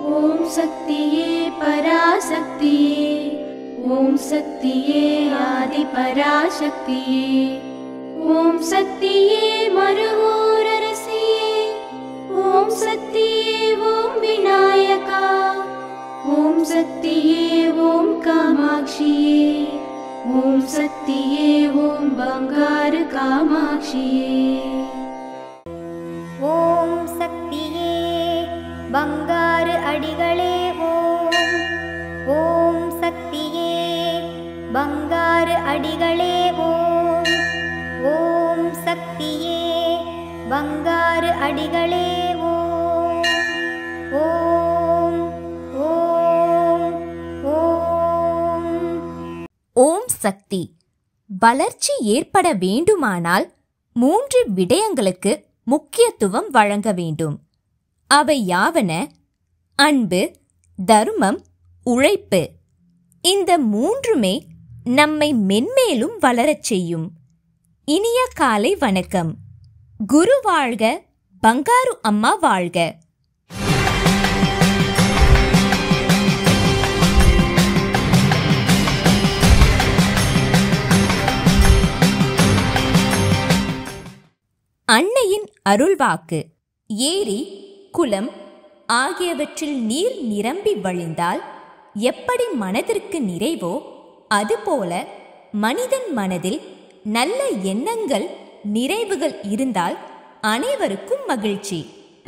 ஓம் சக்தியே பராசக்தியே ஓம் சக்தியே ஆதி பராசக்தியே ஓம் சக்தியே மறுவூரரசியே ஓம் சக்தியே ஓம் விநாயகா ஓம் சக்தியே ஓம் காமாட்சியே ஓம் சக்தியே ஓம் பங்காரு காமாட்சியே ஓம் சக்தியே பங்காரு அடிகளே ஓம் ஓம் சக்தியே பங்காரு அடிகளே ஓம் ஓம் சக்தியே பங்காரு அடிகளே ஓம் ஓம் ஓம் ஓம் ஓம் சக்தி வளர்ச்சி ஏற்பட வேண்டுமானால் மூன்று விடயங்களுக்கு முக்கியத்துவம் வழங்க வேண்டும் அவை யாவன அன்பு தர்மம் உழைப்பு இந்த மூன்றுமே நம்மை மென்மேலும் வளரச் செய்யும் இனிய காலை வணக்கம் குரு வாழ்க பங்காரு அம்மா வாழ்க அன்னையின் அருள்வாக்கு ஏரி குளம் ஆகியவற்றில் நீர் நிரம்பி வழிந்தால் எப்படி மனதிற்கு நிறைவோ அதுபோல மனிதன் மனதில் நல்ல எண்ணங்கள் நிறைவுகள் இருந்தால் அனைவருக்கும் மகிழ்ச்சி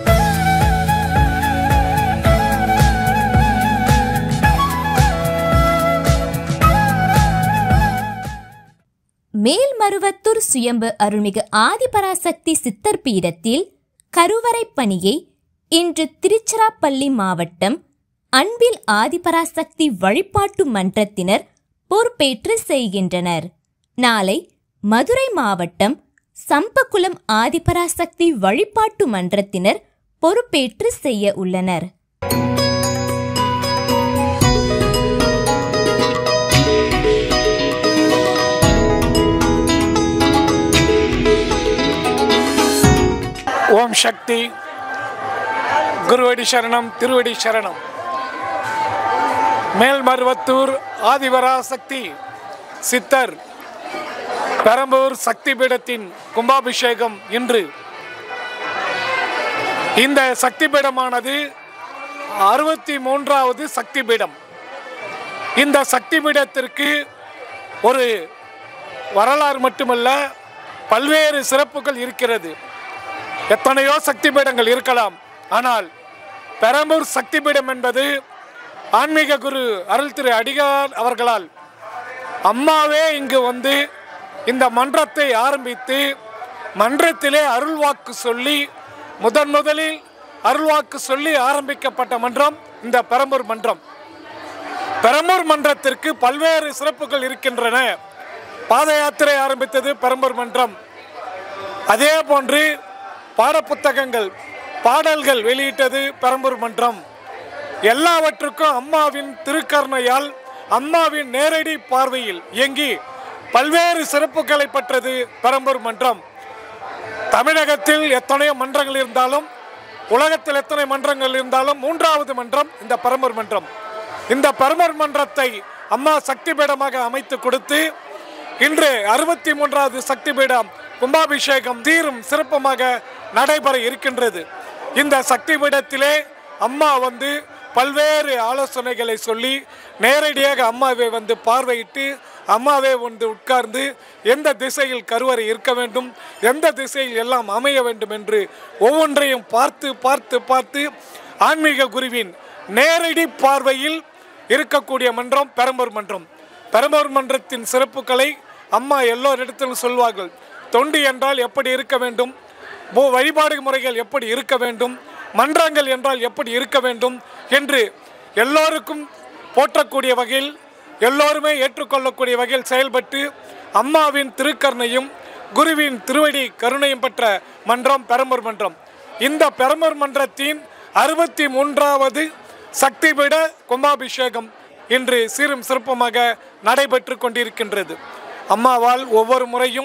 மேல்மருவத்தூர் சுயம்பு அருள்மிகு ஆதிபராசக்தி சித்தர் பீடத்தில் கருவறை பணியை இன்று திருச்சிராப்பள்ளி மாவட்டம் அன்பில் ஆதிபராசக்தி வழிபாட்டு மன்றத்தினர் பொறுப்பேற்று செய்கின்றனர் நாளை மதுரை மாவட்டம் சம்பக்குளம் ஆதிபராசக்தி வழிபாட்டு மன்றத்தினர் பொறுப்பேற்று செய்ய உள்ளனர் ஓம் சக்தி குருவடி சரணம் திருவடி சரணம் மேல்மருவத்தூர் ஆதிவராசக்தி சித்தர் பெரம்பூர் சக்தி பீடத்தின் கும்பாபிஷேகம் இன்று இந்த சக்தி பீடமானது அறுபத்தி மூன்றாவது சக்தி பீடம் இந்த சக்தி பீடத்திற்கு ஒரு வரலாறு மட்டுமல்ல பல்வேறு சிறப்புகள் இருக்கிறது எத்தனையோ சக்தி பீடங்கள் இருக்கலாம் ஆனால் பெரம்பூர் சக்தி பீடம் என்பது ஆன்மீக குரு அருள் திரு அடிகார் அவர்களால் அம்மாவே இங்கு வந்து இந்த மன்றத்தை ஆரம்பித்து மன்றத்திலே அருள்வாக்கு சொல்லி முதன் முதலில் அருள்வாக்கு சொல்லி ஆரம்பிக்கப்பட்ட மன்றம் இந்த பெரம்பூர் மன்றம் பெரம்பூர் மன்றத்திற்கு பல்வேறு சிறப்புகள் இருக்கின்றன பாத யாத்திரை ஆரம்பித்தது பெரம்பூர் மன்றம் அதே போன்று பாடப்புத்தகங்கள் பாடல்கள் வெளியிட்டது பெரம்பூர் மன்றம் எல்லாவற்றுக்கும் அம்மாவின் திருக்கருணையால் அம்மாவின் நேரடி பார்வையில் இயங்கி பல்வேறு சிறப்புகளை பெற்றது பெரம்பூர் மன்றம் தமிழகத்தில் எத்தனையோ மன்றங்கள் இருந்தாலும் உலகத்தில் எத்தனை மன்றங்கள் இருந்தாலும் மூன்றாவது மன்றம் இந்த பெரம்பூர் மன்றம் இந்த பெரம்பூர் மன்றத்தை அம்மா சக்தி பீடமாக அமைத்து கொடுத்து இன்று அறுபத்தி மூன்றாவது சக்தி பீடம் கும்பாபிஷேகம் தீரும் சிறப்புமாக நடைபெற இருக்கின்றது இந்த சக்தி பீடத்திலே அம்மா வந்து பல்வேறு ஆலோசனைகளை சொல்லி நேரடியாக அம்மாவை வந்து பார்வையிட்டு அம்மாவே வந்து உட்கார்ந்து எந்த திசையில் கருவறை இருக்க வேண்டும் எந்த திசையில் எல்லாம் அமைய வேண்டும் என்று ஒவ்வொன்றையும் பார்த்து பார்த்து பார்த்து ஆன்மீக குருவின் நேரடி பார்வையில் இருக்கக்கூடிய மன்றம் பெரம்பூர் மன்றம் பெரம்பூர் மன்றத்தின் சிறப்புகளை அம்மா எல்லோரிடத்திலும் சொல்வார்கள் தொண்டு என்றால் எப்படி இருக்க வேண்டும் பூ வழிபாடு முறைகள் எப்படி இருக்க வேண்டும் மன்றங்கள் என்றால் எப்படி இருக்க வேண்டும் என்று எல்லோருக்கும் போற்றக்கூடிய வகையில் எல்லோருமே ஏற்றுக்கொள்ளக்கூடிய வகையில் செயல்பட்டு அம்மாவின் திருக்கருணையும் குருவின் திருவடி கருணையும் பெற்ற மன்றம் பெரம்பூர் மன்றம் இந்த பெரம்பூர் மன்றத்தின் அறுபத்தி மூன்றாவது சக்திபீட கும்பாபிஷேகம் இன்று சீரும் சிறப்புமாக நடைபெற்று கொண்டிருக்கின்றது அம்மாவால் ஒவ்வொரு முறையும்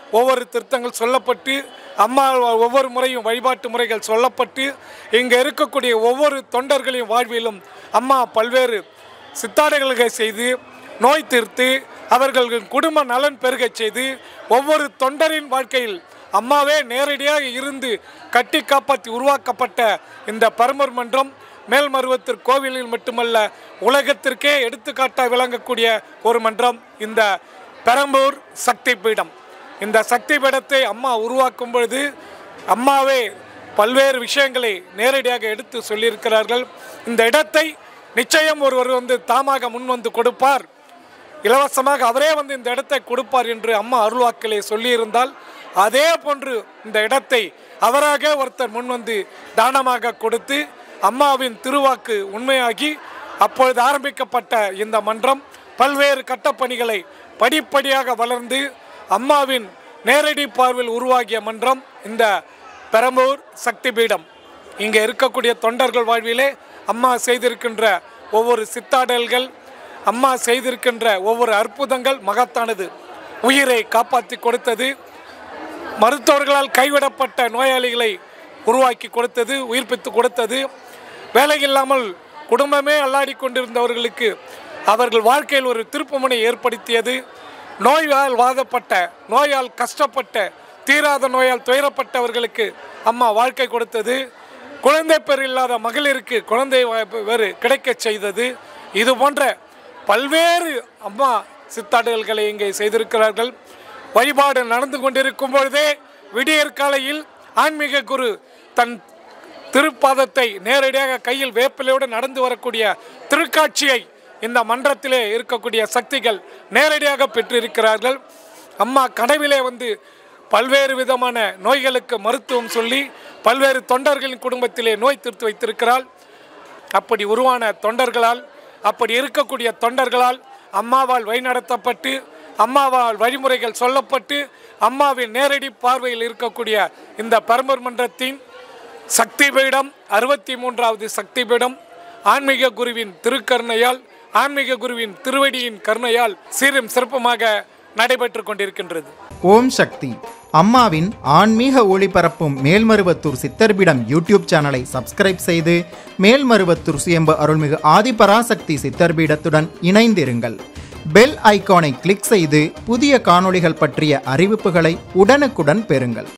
ஒவ்வொரு திருத்தங்கள் சொல்லப்பட்டு அம்மா ஒவ்வொரு முறையும் வழிபாட்டு முறைகள் சொல்லப்பட்டு இங்கே இருக்கக்கூடிய ஒவ்வொரு தொண்டர்களின் வாழ்விலும் அம்மா பல்வேறு சித்தாடைகளை செய்து நோய் தீர்த்து அவர்களின் குடும்ப நலன் பெருகச் செய்து ஒவ்வொரு தொண்டரின் வாழ்க்கையில் அம்மாவே நேரடியாக இருந்து கட்டி காப்பாற்றி உருவாக்கப்பட்ட இந்த பரமர் மன்றம் மேல்மருவத்தூர் கோவிலில் மட்டுமல்ல உலகத்திற்கே எடுத்துக்காட்டாக விளங்கக்கூடிய ஒரு மன்றம் இந்த பெரம்பூர் சக்தி பீடம் இந்த சக்தி பீடத்தை அம்மா உருவாக்கும் பொழுது அம்மாவே பல்வேறு விஷயங்களை நேரடியாக எடுத்து சொல்லியிருக்கிறார்கள் இந்த இடத்தை நிச்சயம் ஒருவர் வந்து தாமாக முன் வந்து கொடுப்பார் இலவசமாக அவரே வந்து இந்த இடத்தை கொடுப்பார் என்று அம்மா அருள்வாக்கிலே சொல்லியிருந்தால் அதே போன்று இந்த இடத்தை அவராக ஒருத்தர் முன் வந்து தானமாக கொடுத்து அம்மாவின் திருவாக்கு உண்மையாகி அப்பொழுது ஆரம்பிக்கப்பட்ட இந்த மன்றம் பல்வேறு கட்டப்பணிகளை படிப்படியாக வளர்ந்து அம்மாவின் நேரடி பார்வையில் உருவாகிய மன்றம் இந்த பெரம்பூர் சக்தி பீடம் இங்கே இருக்கக்கூடிய தொண்டர்கள் வாழ்விலே அம்மா செய்திருக்கின்ற ஒவ்வொரு சித்தாடல்கள் அம்மா செய்திருக்கின்ற ஒவ்வொரு அற்புதங்கள் மகத்தானது உயிரை காப்பாற்றி கொடுத்தது மருத்துவர்களால் கைவிடப்பட்ட நோயாளிகளை உருவாக்கி கொடுத்தது உயிர்ப்பித்து கொடுத்தது வேலை இல்லாமல் குடும்பமே அல்லாடி கொண்டிருந்தவர்களுக்கு அவர்கள் வாழ்க்கையில் ஒரு திருப்புமுனை ஏற்படுத்தியது நோயால் வாதப்பட்ட நோயால் கஷ்டப்பட்ட தீராத நோயால் துயரப்பட்டவர்களுக்கு அம்மா வாழ்க்கை கொடுத்தது குழந்தை பெறு இல்லாத மகளிருக்கு குழந்தை வாய்ப்பு வேறு கிடைக்கச் செய்தது இது போன்ற பல்வேறு அம்மா சித்தாடல்களை இங்கே செய்திருக்கிறார்கள் வழிபாடு நடந்து கொண்டிருக்கும் பொழுதே விடியற்காலையில் ஆன்மீக குரு தன் திருப்பாதத்தை நேரடியாக கையில் வேப்பிலையோடு நடந்து வரக்கூடிய திருக்காட்சியை இந்த மன்றத்திலே இருக்கக்கூடிய சக்திகள் நேரடியாக பெற்றிருக்கிறார்கள் அம்மா கனவிலே வந்து பல்வேறு விதமான நோய்களுக்கு மருத்துவம் சொல்லி பல்வேறு தொண்டர்களின் குடும்பத்திலே நோய் தீர்த்து வைத்திருக்கிறாள் அப்படி உருவான தொண்டர்களால் அப்படி இருக்கக்கூடிய தொண்டர்களால் அம்மாவால் வழிநடத்தப்பட்டு அம்மாவால் வழிமுறைகள் சொல்லப்பட்டு அம்மாவின் நேரடி பார்வையில் இருக்கக்கூடிய இந்த பரம்பர் மன்றத்தின் சக்தி பீடம் அறுபத்தி மூன்றாவது சக்தி பீடம் ஆன்மீக குருவின் திருக்கருணையால் ஆன்மீக குருவின் திருவடியின் கருணையால் சீரும் சிறப்புமாக நடைபெற்று கொண்டிருக்கின்றது ஓம் சக்தி அம்மாவின் ஆன்மீக ஒளிபரப்பும் மேல்மருவத்தூர் சித்தர்பிடம் யூடியூப் சேனலை சப்ஸ்கிரைப் செய்து மேல்மருவத்தூர் சுயம்பு அருள்மிகு ஆதிபராசக்தி சித்தர்பீடத்துடன் இணைந்திருங்கள் பெல் ஐகானை கிளிக் செய்து புதிய காணொளிகள் பற்றிய அறிவிப்புகளை உடனுக்குடன் பெறுங்கள்